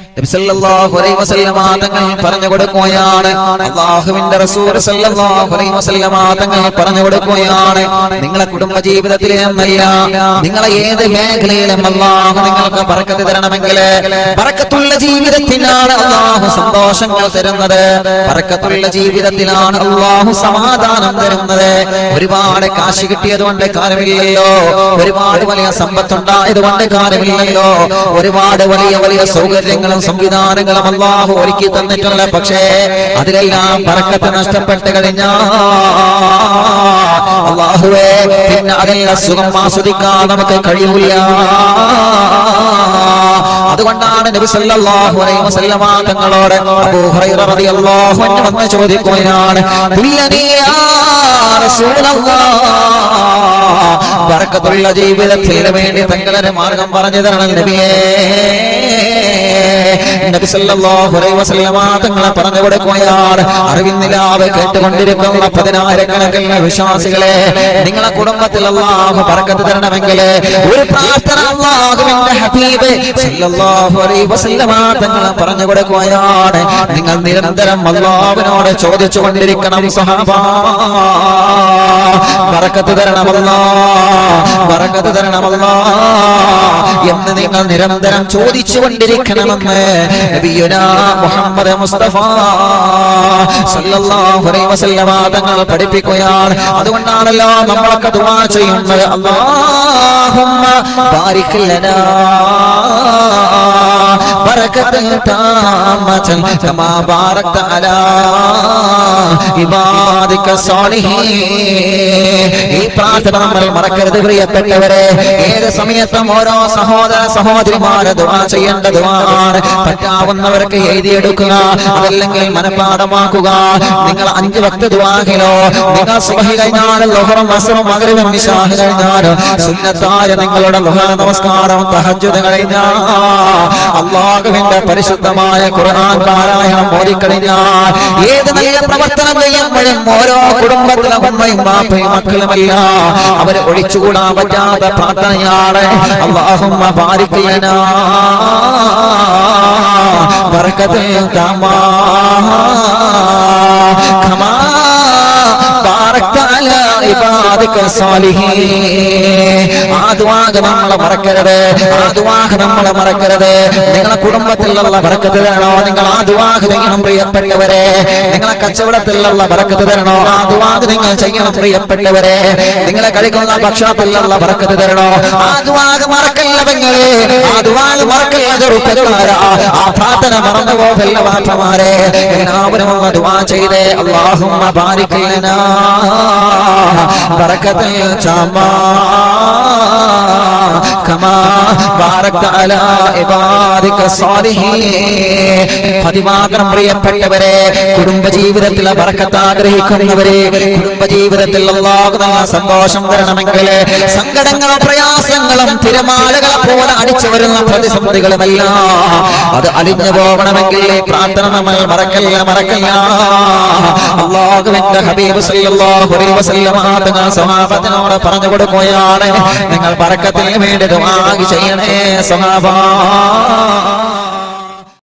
നബി സല്ലല്ലാഹു അലൈഹി വസല്ലമ തങ്ങൾ പറഞ്ഞു കൊടുക്കുകയാണ് അള്ളാഹുവിന്റെ റസൂൽ സല്ലല്ലാഹു അലൈഹി വസല്ലമ തങ്ങൾ പറഞ്ഞു കൊടുക്കുകയാണ് നിങ്ങളെ കുടുംബ ജീവിതത്തിലെ എന്നല്ല നിങ്ങളെ ഏത് മേഖലയിലും അള്ളാഹു നിങ്ങൾക്ക് ബറക്കത്ത് തരണമെങ്കിൽ ബറക്കത്തുള്ള ജീവിതത്തിനാണ് അള്ളാഹു സന്തോഷങ്ങൾ തരുന്നത് ബറക്കത്തുള്ള ജീവിതത്തിലാണ് അള്ളാഹു സമാധാനം തരുന്നത് ഒരുപാട് കാശ് കിട്ടിയത് കൊണ്ട് കാര്യമില്ലല്ലോ ഒരുപാട് വലിയ സമ്പത്തുണ്ടായത് കൊണ്ട് കാര്യമില്ലല്ലോ ഒരുപാട് വലിയ വലിയ സൗകര്യങ്ങളും സംവിധാനങ്ങളും അള്ളാഹു ഒരുക്കി തന്നിട്ടുണ്ട് പക്ഷേ അതിലെല്ലാം പറക്കത്ത് നഷ്ടപ്പെട്ട് കഴിഞ്ഞാൽ അള്ളാഹുവേ പിന്നെ അതിലുള്ള സുഖം ആസ്വദിക്കാൻ നമുക്ക് കഴിയൂല അതുകൊണ്ടാണ് നബി സല്ലല്ലാഹു അലൈഹി വസല്ലമ തങ്ങളോട് അബൂ ഹുറൈറ റളിയല്ലാഹു അൻഹു വന്ന് ചോദിക്കുകയാണ് "ദുല്ലനീ യാ റസൂലല്ലാഹ് ബറക്കത്തുള്ള ജീവിതത്തിന് വേണ്ടി തങ്ങളുടെ മാർഗം പറഞ്ഞു തരണം നബിയേ നബി സല്ലല്ലാഹു അലൈഹി വസല്ലമ തങ്ങളെ പറഞ്ഞു കൊടുക്കുകയാണ് അറിവിന്നിലാവ് കേട്ടുകൊണ്ടിരിക്കുന്ന പതിനായിരക്കണക്കിന് വിശ്വാസികളെ നിങ്ങളെ കുടുംബത്തിൽ അള്ളാഹു ബറക്കത്ത് തരണമെങ്കിൽ ഒരു പ്രാർത്ഥന അള്ളാഹുവിന്റെ ഹബീബ് സല്ലല്ലാഹു അലൈഹി വസല്ലമ തങ്ങളെ പറഞ്ഞു കൊടുക്കുകയാണ് നിങ്ങൾ നിരന്തരം അള്ളാഹുവിനോട് ചോദിച്ചു കൊണ്ടിരിക്കണം സഹാബ ബറക്കത്ത് തരണമല്ലാ ബറക്കത്ത് തരണമല്ലാ എന്ന് നിങ്ങൾ നിരന്തരം ചോദിച്ചു കൊണ്ടിരിക്കണമെന്ന് നബിയുനാ മുഹമ്മദ് മുസ്തഫ സല്ലല്ലാഹു അലൈഹി വസല്ലമ തങ്ങൾ പഠിപ്പിക്കുകയാണ് അതുകൊണ്ടാണല്ലോ നമ്മളൊക്കെ ദുആ ചെയ്യുന്നത് അല്ലാഹുമ്മ ബാരിക് ലനാ ബറകത്തൻ താമതൻ കമാ ബാറക്ത അലാ ഇബാദിക സാലിഹീൻ ഈ പ്രാർത്ഥന നമ്മൾ മറക്കരുത് പ്രിയപ്പെട്ടവരെ ഏത് സമയത്തും ഓരോ സഹോദര സഹോദരിമാരെ ദുആ ചെയ്യേണ്ട ദുആണ് പറ്റാവുന്നവർക്ക് എഴുതിയെടുക്കുക അതല്ലെങ്കിൽ മനഃപ്പാടമാക്കുക നിങ്ങൾ അഞ്ച് ഭക്ത ദുആഹിലോ നിങ്ങൾ സുബഹി കഴിഞ്ഞാൽ ലുഹറും അസ്റും മഗ്രിബും ഇശാഹ് കഴിഞ്ഞാൽ സുന്നത്തായ നിങ്ങളുടെ ലുഹർ നമസ്കാരം തഹജ്ജുദ് കഴിഞ്ഞാൽ അള്ളാഹുവിന്റെ പരിശുദ്ധമായ ഖുർആൻ പാരായണം ഓതിക്കഴിഞ്ഞാൽ ഏത് നല്ല പ്രവർത്തനം ചെയ്യുമ്പോഴും ഓരോ കുടുംബത്തിലെ ഉമ്മയും ബാപ്പയും മക്കളുമല്ല അവരെ ഒഴിച്ചുകൂടാൻ പറ്റാത്ത പ്രാർത്ഥനയാണ് അള്ളാഹുമ്മ ബാരിക്കലനാ ബർക്കത്തിൽ തമാ ഖമാ ബാറക്ത അലാ ഇബാദിക സാലിഹീൻ ആ ദുആഗ് നമ്മളെ മറക്കരുത് ആ ദുആഗ് നമ്മളെ മറക്കരുത് നിങ്ങളെ കുടുംബത്തിലുള്ള ബറക്കത്ത് തരണോ നിങ്ങൾ ആ ദുആഗ് ചെയ്യണം പ്രിയപ്പെട്ടവരെ നിങ്ങളെ കച്ചവടത്തിലുള്ള ബറക്കത്ത് തരണോ ആ ദുആഗ് നിങ്ങൾ ചെയ്യണം പ്രിയപ്പെട്ടവരെ നിങ്ങളെ കഴിക്കുന്ന ഭക്ഷണത്തിലുള്ള ബറക്കത്ത് തരണോ ആ ദുആഗ് മറക്കല്ല പെങ്ങളെ ആ ദുആഗ് മറക്കല്ല ചെറുപ്പക്കാരാ ആ പ്രാർത്ഥന മറന്നു പോകല്ല വാപ്പമാരെ എല്ലാവരും ഒന്ന് ദുആ ചെയ്തേ അല്ലാഹുമ്മ ബാരിക് ലനാ ബറക്കത്തിൽ ചമാ കമാ ബാറക്ത അലാ ഇബാദിക സാലിഹീൻ പതിമാത്രം പ്രിയപ്പെട്ടവരെ കുടുംബ ജീവിതത്തിലെ ബറക്കത്ത് ആഗ്രഹിക്കുന്നവരെ കുടുംബ ജീവിതത്തിൽ അല്ലാഹു നല്ല സന്തോഷം തരണമെങ്കിൽ സങ്കടങ്ങളും പ്രയാസങ്ങളും തിരമാലകളെ പോലെ അടിച്ചു വരുന്ന പ്രതിസന്ധികളുമെല്ലാം അത് അലിഞ്ഞു പോകണമെങ്കിൽ ഈ പ്രാർത്ഥന നമ്മൾ മറക്കല്ല മറക്കല്ല അള്ളാഹുവിന്റെ ഹബീബ് സല്ലല്ലാഹു അലൈഹി വസല്ലമ തങ്ങൾ സഹാബത്തിനോട് പറഞ്ഞു കൊടുക്കുകയാണ് നിങ്ങൾ ബറക്കത്തിന് വേണ്ടി ദുആ ചെയ്യണേ സഹാബ